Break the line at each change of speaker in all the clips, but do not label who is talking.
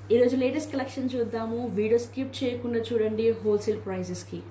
ఈరోజు latest collection చూద్దాము video skip చేయకుండా చూడండి హోల్సేల్ ప్రైజెస్కి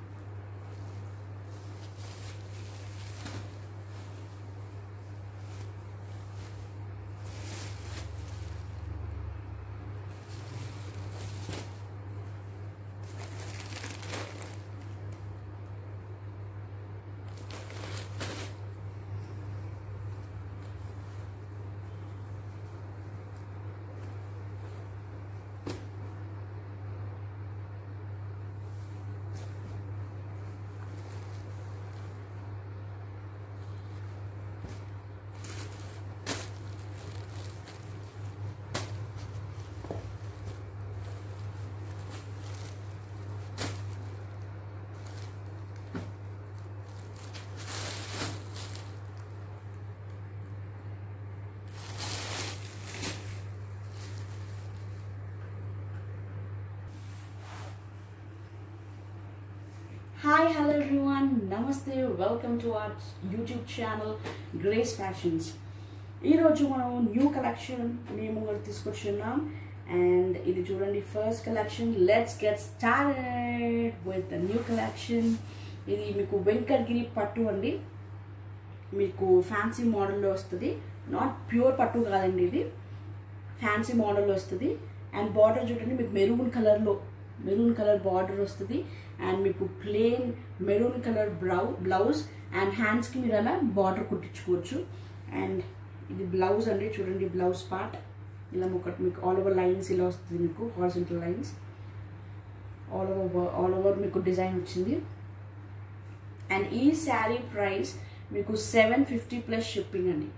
హాయ్ హలో ఎవ్రీవన్ నమస్తే welcome to our YouTube channel grace fashions ఈరోజు మనం న్యూ కలెక్షన్ మేము కూడా తీసుకొచ్చున్నాం అండ్ ఇది చూడండి first collection let's get started with new collection ఇది మీకు వెంకటగిరి పట్టు అండి మీకు ఫ్యాన్సీ మోడల్లో వస్తుంది నాట్ ప్యూర్ పట్టు కాదండి ఇది ఫ్యాన్సీ మోడల్ వస్తుంది అండ్ బార్డర్ చూడండి మీకు మెరూన్ కలర్లో మెరూన్ కలర్ బార్డర్ వస్తుంది అండ్ మీకు ప్లెయిన్ మెరూన్ కలర్ బ్రౌ బ్లౌజ్ అండ్ హ్యాండ్స్కి మీరు అలా బార్డర్ కుట్టించుకోవచ్చు అండ్ ఇది బ్లౌజ్ అండి చూడండి బ్లౌజ్ పార్ట్ ఇలా ఒకటి మీకు ఆల్ ఓవర్ లైన్స్ ఇలా వస్తుంది మీకు horizontal lines all over all over మీకు డిజైన్ వచ్చింది అండ్ ఈ శారీ ప్రైస్ మీకు సెవెన్ ఫిఫ్టీ ప్లస్ షిప్పింగ్ అండి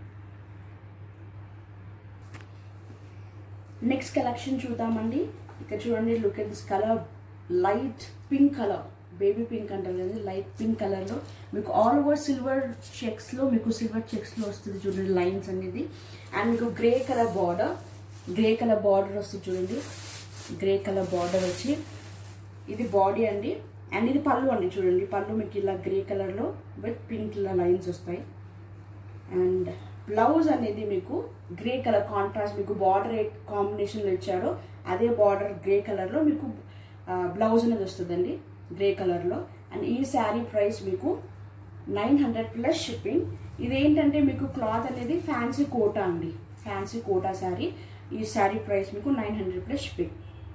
నెక్స్ట్ కలెక్షన్ చూద్దామండి ఇక్కడ చూడండి look at this colour light pink colour baby pink అంటారు కదా లైట్ పింక్ కలర్లో మీకు ఆల్ ఓవర్ సిల్వర్ చెక్స్లో మీకు సిల్వర్ చెక్స్లో వస్తుంది చూడండి లైన్స్ అనేది అండ్ మీకు grey colour border grey colour border వస్తుంది చూడండి గ్రే కలర్ బార్డర్ వచ్చి ఇది బాడీ అండి అండ్ ఇది పళ్ళు అండి చూడండి పళ్ళు మీకు ఇలా గ్రే కలర్లో విత్ పింక్ ఇలా లైన్స్ వస్తాయి అండ్ బ్లౌజ్ అనేది మీకు గ్రే కలర్ కాంట్రాస్ట్ మీకు బార్డర్ ఏ కాంబినేషన్లో ఇచ్చారో అదే బార్డర్ గ్రే కలర్లో మీకు బ్లౌజ్ అనేది వస్తుందండి గ్రే కలర్లో అండ్ ఈ శారీ ప్రైస్ మీకు నైన్ హండ్రెడ్ ప్లస్ షిప్పింగ్ ఇదేంటంటే మీకు క్లాత్ అనేది ఫ్యాన్సీ కోటా అండి ఫ్యాన్సీ కోటా శారీ ఈ శారీ ప్రైస్ మీకు నైన్ హండ్రెడ్ ప్లస్ షిప్పింగ్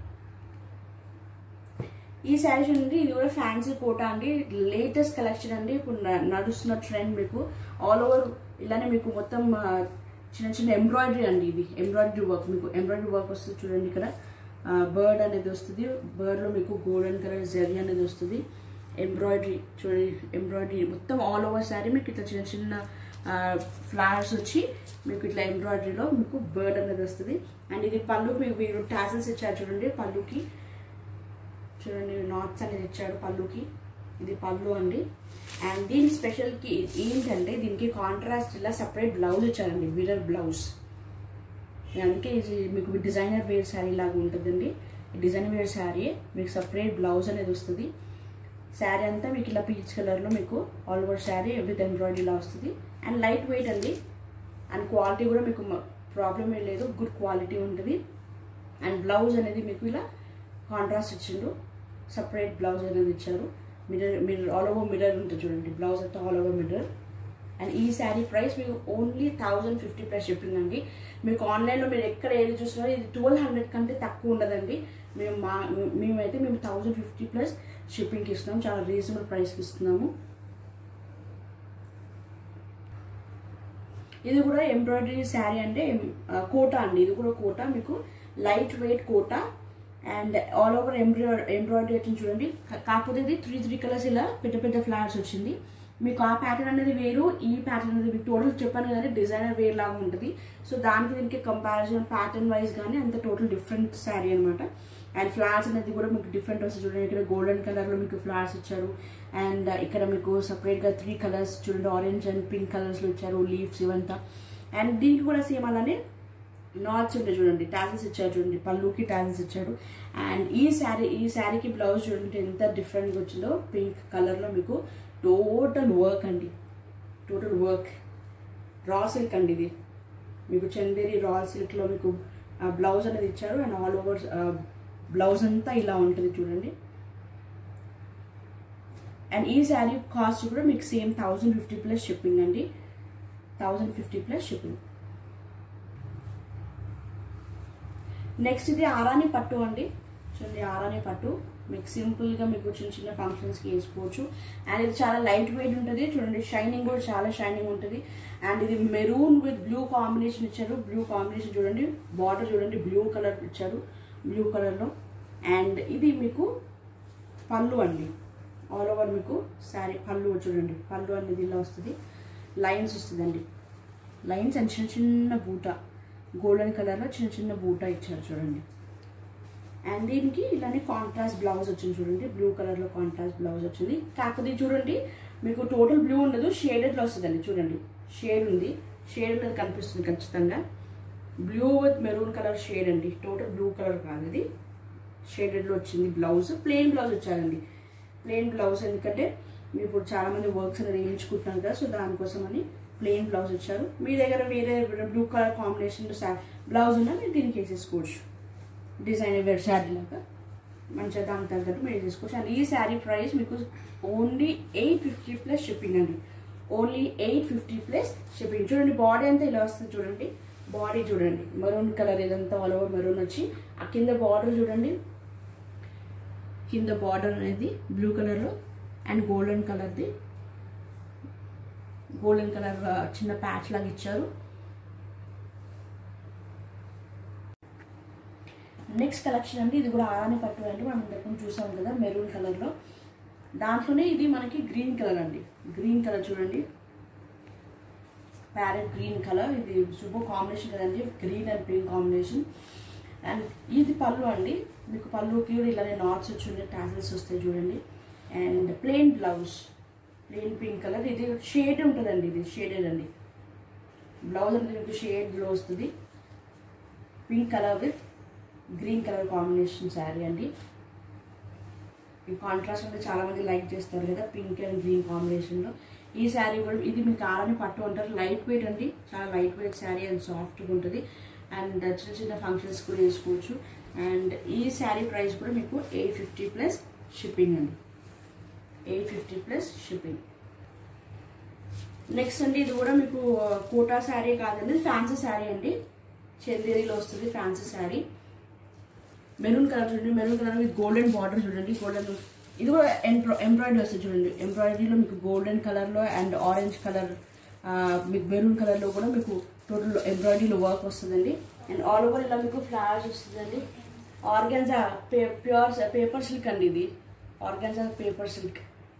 ఈ శారీ చూడండి ఇది కూడా ఫ్యాన్సీ కోటా అండి లేటెస్ట్ కలెక్షన్ అండి ఇప్పుడు నడుస్తున్న ట్రెండ్ మీకు ఆల్ ఓవర్ ఇలానే మీకు మొత్తం చిన్న చిన్న ఎంబ్రాయిడరీ అండి ఇది ఎంబ్రాయిడరీ వర్క్ మీకు ఎంబ్రాయిడరీ వర్క్ వస్తుంది చూడండి ఇక్కడ బర్డ్ అనేది వస్తుంది బర్డ్లో మీకు గోల్డెన్ కలర్ జరీ అనేది వస్తుంది ఎంబ్రాయిడరీ చూడండి ఎంబ్రాయిడరీ మొత్తం ఆల్ ఓవర్ శారీ మీకు ఇట్లా చిన్న చిన్న ఫ్లవర్స్ వచ్చి మీకు ఇట్లా ఎంబ్రాయిడరీలో మీకు బర్డ్ అనేది వస్తుంది అండ్ ఇది పళ్ళు మీకు మీరు టాసల్స్ ఇచ్చారు చూడండి పళ్ళుకి చూడండి నాట్స్ అనేది ఇచ్చాడు పళ్ళుకి ఇది పళ్ళు అండి అండ్ దీని స్పెషల్కి ఏంటంటే దీనికి కాంట్రాస్ట్ ఇలా సపరేట్ బ్లౌజ్ ఇచ్చారండి మిరర్ బ్లౌజ్ అందుకే ఇది మీకు డిజైనర్ వేర్ శారీ లాగా ఉంటుందండి డిజైనర్ వేర్ శారీ మీకు సపరేట్ బ్లౌజ్ అనేది వస్తుంది శారీ అంతా మీకు ఇలా పీచ్ కలర్లో మీకు all over sari with embroidery ఇలా వస్తుంది అండ్ లైట్ వెయిట్ అండి అండ్ క్వాలిటీ కూడా మీకు ప్రాబ్లం ఏం లేదు గుడ్ క్వాలిటీ ఉంటుంది అండ్ బ్లౌజ్ అనేది మీకు ఇలా కాంట్రాస్ట్ ఇచ్చిండు సపరేట్ బ్లౌజ్ అనేది ఇచ్చారు mirror mirror all over mirror ఉంటుంది చూడండి బ్లౌజ్ అంతా ఆల్ ఓవర్ మిర్రర్ అండ్ ఈ శారీ ప్రైస్ మీకు only thousand fifty plus shipping అండి మీకు ఆన్లైన్లో మీరు ఎక్కడ ఏది చూసినా ఇది ట్వెల్వ్ హండ్రెడ్ కంటే తక్కువ ఉండదండి మేము మా మేమైతే మేము థౌజండ్ ఫిఫ్టీ ప్లస్ షిప్పింగ్కి ఇస్తున్నాము చాలా రీజనబుల్ ప్రైస్కి ఇస్తున్నాము ఇది కూడా ఎంబ్రాయిడరీ శారీ అంటే కోటా అండి ఇది కూడా కోటా మీకు light weight Kota and all over embroidery embroidery వచ్చింది చూడండి కాకపోతే ఇది త్రీ త్రీ కలర్స్ ఇలా పెద్ద పెద్ద ఫ్లవర్స్ వచ్చింది మీకు ఆ ప్యాటర్న్ అనేది వేరు ఈ ప్యాటర్న్ అనేది మీకు టోటల్ చెప్పాను కదండి డిజైనర్ వేర్ లాగా ఉంటుంది సో దానికి దీనికి కంపారిజన్ ప్యాటర్న్ వైజ్ కానీ అంత టోటల్ డిఫరెంట్ శారీ అనమాట అండ్ ఫ్లవర్స్ అనేది కూడా మీకు డిఫరెంట్ వస్తుంది చూడండి ఇక్కడ గోల్డెన్ కలర్లో మీకు ఫ్లవర్స్ ఇచ్చారు అండ్ ఇక్కడ మీకు సపరేట్గా త్రీ కలర్స్ చూడండి ఆరెంజ్ అండ్ పింక్ కలర్స్లో ఇచ్చారు లీవ్స్ ఇవంతా అండ్ దీనికి కూడా సేమ్ అలానే నాట్స్ ఉంటాయి చూడండి టాజెస్ ఇచ్చారు చూడండి పళ్ళుకి టాజెస్ ఇచ్చాడు అండ్ ఈ శారీ ఈ శారీకి బ్లౌజ్ చూడండి ఎంత డిఫరెంట్గా వచ్చిందో పింక్ కలర్లో మీకు టోటల్ వర్క్ అండి టోటల్ వర్క్ రా సిల్క్ అండి ఇది మీకు చందేరి రా సిల్క్లో మీకు బ్లౌజ్ అనేది ఇచ్చారు అండ్ ఆల్ ఓవర్ బ్లౌజ్ అంతా ఇలా ఉంటుంది చూడండి అండ్ ఈ శారీ కాస్ట్ కూడా మీకు same thousand fifty plus shipping అండి thousand fifty plus shipping next ఇది ఆరాని పట్టు అండి చూడండి ఆరాని పట్టు మీకు సింపుల్గా మీకు చిన్న చిన్న ఫంక్షన్స్కి వేసుకోవచ్చు అండ్ ఇది చాలా లైట్ వెయిట్ ఉంటుంది చూడండి షైనింగ్ కూడా చాలా షైనింగ్ ఉంటుంది అండ్ ఇది మెరూన్ విత్ బ్లూ కాంబినేషన్ ఇచ్చారు బ్లూ కాంబినేషన్ చూడండి బార్డర్ చూడండి బ్లూ కలర్ ఇచ్చారు బ్లూ కలర్లో అండ్ ఇది మీకు పళ్ళు అండి ఆల్ ఓవర్ మీకు శారీ పళ్ళు చూడండి పళ్ళు అనేది ఇలా వస్తుంది లైన్స్ వస్తుందండి లైన్స్ అండ్ చిన్న చిన్న బూట గోల్డెన్ కలర్లో చిన్న చిన్న బూట ఇచ్చారు చూడండి అండ్ దీనికి ఇలానే కాంట్రాస్ట్ బ్లౌజ్ వచ్చింది చూడండి బ్లూ కలర్లో కాంట్రాస్ట్ బ్లౌజ్ వచ్చింది కాకపోతే ఇది చూడండి మీకు టోటల్ బ్లూ ఉండదు షేడెడ్లో వస్తుందండి చూడండి షేడ్ ఉంది షేడ్ అనేది కనిపిస్తుంది ఖచ్చితంగా blue with maroon colour shade అండి టోటల్ బ్లూ కలర్ కాదు ఇది షేడెడ్లో వచ్చింది బ్లౌజ్ ప్లెయిన్ బ్లౌజ్ వచ్చారండి ప్లెయిన్ బ్లౌజ్ ఎందుకంటే మీరు ఇప్పుడు చాలామంది వర్క్స్ అనేది వేయించుకుంటున్నారు కదా సో దానికోసం అని ప్లెయిన్ బ్లౌజ్ వచ్చారు మీ దగ్గర వేరే బ్లూ కలర్ కాంబినేషన్ బ్లౌజ్ ఉన్నా మీరు దీనికి వేసేసుకోవచ్చు డిజైన్ వేర్ శారీ లాగా మంచిగా దానికి తగ్గట్టు మీరు వేసేసుకోవచ్చు అండ్ ఈ శారీ ప్రైస్ మీకు only eight fifty plus shipping అండి only eight fifty plus shipping చూడండి బాడీ అంతా ఇలా వస్తుంది చూడండి బాడీ చూడండి మెరూన్ కలర్ ఇదంతా ఆల్ ఓవర్ మెరూన్ వచ్చి ఆ కింద బార్డర్ చూడండి కింద బార్డర్ అనేది బ్లూ కలర్లో అండ్ గోల్డెన్ కలర్ది గోల్డెన్ కలర్ చిన్న ప్యాచ్ లాగా ఇచ్చారు నెక్స్ట్ కలెక్షన్ అండి ఇది కూడా ఆరాని పట్టు అంటే మనం ఇంతకుముందు చూసాం కదా మెరూన్ కలర్లో దాంట్లోనే ఇది మనకి గ్రీన్ కలర్ అండి గ్రీన్ కలర్ చూడండి ప్యారెట్ గ్రీన్ కలర్ ఇది సూపర్ కాంబినేషన్ కదండి green and pink combination and ఇది పళ్ళు అండి మీకు పళ్ళుకి కూడా ఇలానే నాట్స్ వచ్చి ఉండే టాసిల్స్ వస్తాయి చూడండి and plain blouse plain pink colour ఇది షేడ్ ఉంటుందండి ఇది షేడెడ్ అండి బ్లౌజ్ అనేది మీకు షేడ్లో వస్తుంది pink colour with green colour combination sari అండి ఈ కాంట్రాస్ట్ అంటే చాలా మంది లైక్ చేస్తారు కదా పింక్ అండ్ గ్రీన్ కాంబినేషన్లో ఈ శారీ కూడా ఇది మీకు ఆరని పట్టు అంటారు లైట్ వెయిట్ అండి చాలా లైట్ వెయిట్ శారీ అండ్ సాఫ్ట్గా ఉంటుంది అండ్ చిన్న చిన్న ఫంక్షన్స్ కూడా వేసుకోవచ్చు అండ్ ఈ శారీ ప్రైస్ కూడా మీకు ఎయిట్ ఫిఫ్టీ ప్లస్ షిప్పింగ్ అండి eight fifty plus shipping next అండి ఇది కూడా మీకు కోటా శారీ కాదండి ఫ్యాన్సీ శారీ అండి చందేరిలో వస్తుంది ఫ్యాన్సీ శారీ మెరూన్ కలర్ చూడండి maroon colour with golden border చూడండి గోల్డెన్ ఇది కూడా ఎంబ్రో ఎంబ్రాయిడరీ వస్తుంది చూడండి ఎంబ్రాయిడరీలో మీకు గోల్డెన్ కలర్లో అండ్ ఆరెంజ్ కలర్ మీకు మెరూన్ కలర్లో కూడా మీకు టోటల్ ఎంబ్రాయిడరీలో వర్క్ వస్తుందండి అండ్ ఆల్ ఓవర్ ఇలా మీకు ఫ్లవర్స్ వస్తుందండి ఆర్గాన్జా పే ప్యూర్ పేపర్ సిల్క్ అండి ఇది organza paper silk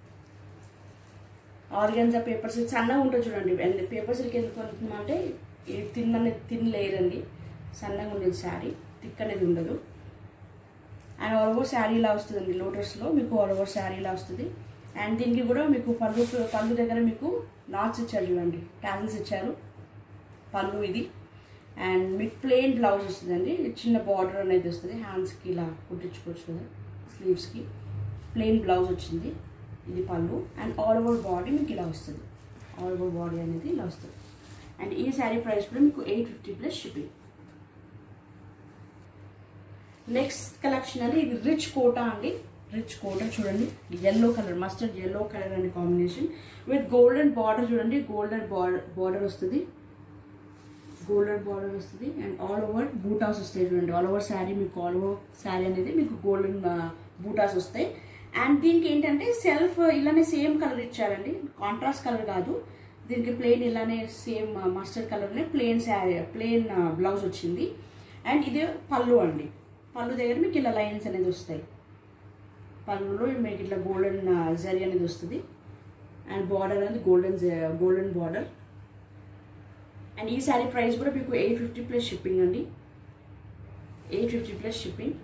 organza paper silk సన్నగా ఉంటుంది చూడండి అండ్ పేపర్ సిల్క్ ఎందుకు అనుకున్నామంటే ఇది తిన్నని తిన్ లేయర్ అండి సన్నగా ఉండేది శారీ థిక్ అనేది ఉండదు అండ్ ఆల్ ఓవర్ శారీ ఇలా వస్తుందండి లోటస్లో మీకు ఆల్ ఓవర్ శారీ ఇలా వస్తుంది అండ్ దీనికి కూడా మీకు పళ్ళు పళ్ళు దగ్గర మీకు నాట్స్ ఇచ్చారు చూడండి టాజిల్స్ ఇచ్చారు పళ్ళు ఇది అండ్ మీకు ప్లెయిన్ బ్లౌజ్ వస్తుందండి చిన్న బార్డర్ అనేది వస్తుంది హ్యాండ్స్కి ఇలా కుట్టించుకోవచ్చు కదా స్లీవ్స్కి ప్లెయిన్ బ్లౌజ్ వచ్చింది ఇది పళ్ళు అండ్ ఆల్ ఓవర్ బాడీ మీకు ఇలా వస్తుంది ఆల్ ఓవర్ బాడీ అనేది ఇలా వస్తుంది అండ్ ఈ శారీ ప్రైస్ కూడా మీకు eight fifty plus shipping next collection అండి ఇది రిచ్ కోటా అండి రిచ్ కోటా చూడండి yellow colour mustard yellow colour అండి కాంబినేషన్ విత్ గోల్డెన్ బార్డర్ చూడండి గోల్డెన్ బార్డర్ బార్డర్ వస్తుంది గోల్డెన్ బార్డర్ వస్తుంది అండ్ ఆల్ ఓవర్ బూటాస్ వస్తాయి చూడండి ఆల్ ఓవర్ శారీ మీకు ఆల్ ఓవర్ శారీ అనేది మీకు గోల్డెన్ బూటాస్ వస్తాయి అండ్ దీనికి ఏంటంటే సెల్ఫ్ ఇలానే సేమ్ కలర్ ఇచ్చారండి కాంట్రాస్ట్ కలర్ కాదు దీనికి ప్లెయిన్ ఇలానే సేమ్ మస్టర్డ్ కలర్నే ప్లెయిన్ శారీ ప్లెయిన్ బ్లౌజ్ వచ్చింది అండ్ ఇది పళ్ళు అండి పళ్ళు దగ్గర మీకు ఇలా లైన్స్ అనేది వస్తాయి పళ్ళులో మీకు ఇట్లా గోల్డెన్ జరీ అనేది వస్తుంది అండ్ బార్డర్ అనేది గోల్డెన్ గోల్డెన్ బార్డర్ అండ్ ఈ శారీ ప్రైస్ కూడా మీకు ఎయిట్ ఫిఫ్టీ ప్లస్ షిప్పింగ్ అండి eight fifty plus shipping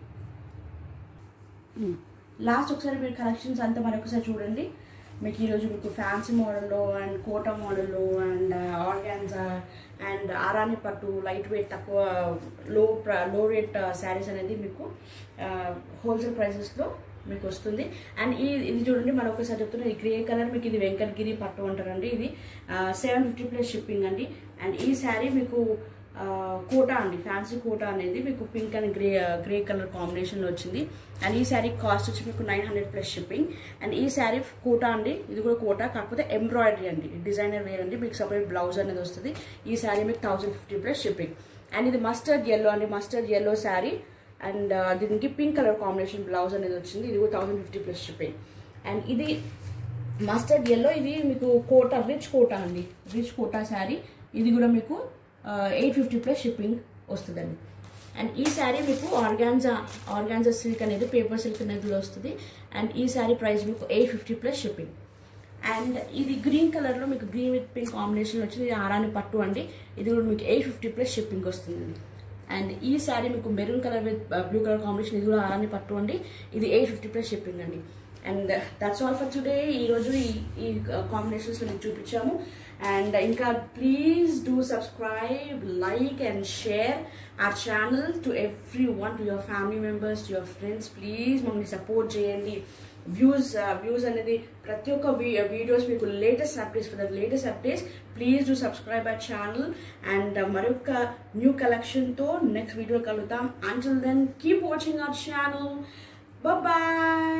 last ఒకసారి మీరు కలెక్షన్స్ అంతా మరొకసారి చూడండి మీకు ఈరోజు మీకు ఫ్యాన్సీ మోడల్లో అండ్ కోటా మోడల్లో అండ్ ఆర్గాన్జా అండ్ ఆరాని పట్టు లైట్ వెయిట్ తక్కువ లో లో రేట్ శారీస్ అనేది మీకు హోల్సేల్ ప్రైసెస్లో మీకు వస్తుంది అండ్ ఈ ఇది చూడండి మరొకసారి చెప్తున్నా ఈ గ్రే కలర్ మీకు ఇది వెంకటగిరి పట్టు అంటారండి ఇది సెవెన్ ఫిఫ్టీ ప్లస్ షిప్పింగ్ అండి అండ్ ఈ శారీ మీకు కోటా అండి ఫ్యాన్సీ కోటా అనేది మీకు pink and grey grey colour కాంబినేషన్లో వచ్చింది అండ్ ఈ శారీ కాస్ట్ వచ్చి మీకు nine hundred plus shipping and ఈ శారీ కోటా అండి ఇది కూడా కోటా కాకపోతే ఎంబ్రాయిడరీ అండి డిజైనర్ వేర్ అండి మీకు సపరేట్ బ్లౌజ్ అనేది వస్తుంది ఈ శారీ మీకు thousand fifty plus shipping and ఇది మస్టర్డ్ ఎల్లో అండి మస్టర్డ్ ఎల్లో శారీ అండ్ దీనికి పింక్ కలర్ కాంబినేషన్ బ్లౌజ్ అనేది వచ్చింది ఇది కూడా thousand fifty plus shipping and ఇది మస్టర్డ్ ఎల్లో ఇది మీకు కోటా రిచ్ కోటా అండి రిచ్ కోటా శారీ ఇది కూడా మీకు ఎయిట్ ఫిఫ్టీ ప్లస్ షిప్పింగ్ వస్తుందండి అండ్ ఈ శారీ మీకు ఆర్గాన్జా ఆర్గాన్జా సిల్క్ అనేది పేపర్ సిల్క్ అనేది కూడా వస్తుంది అండ్ ఈ శారీ ప్రైస్ మీకు eight fifty plus shipping and ఇది గ్రీన్ కలర్లో మీకు గ్రీన్ విత్ పింక్ కాంబినేషన్ వచ్చింది ఇది ఆరాని పట్టు అండి ఇది కూడా మీకు ఎయిట్ ఫిఫ్టీ ప్లస్ షిప్పింగ్ వస్తుందండి అండ్ ఈ శారీ మీకు maroon colour with blue colour combination ఇది కూడా ఆరాని పట్టు అండి ఇది ఎయిట్ ఫిఫ్టీ ప్లస్ షిప్పింగ్ అండి and that's all for today ఈరోజు ఈ ఈ కాంబినేషన్స్లో మీకు చూపించాము అండ్ ఇంకా please do subscribe like and share our channel to everyone to your family members to your friends please మమ్మల్ని సపోర్ట్ చేయండి వ్యూస్ వ్యూస్ అనేది ప్రతి ఒక్క వీడియోస్ మీకు latest updates for the latest updates please do subscribe our channel and మరొక new కలెక్షన్తో next video కలుగుతాం until then keep watching our channel bye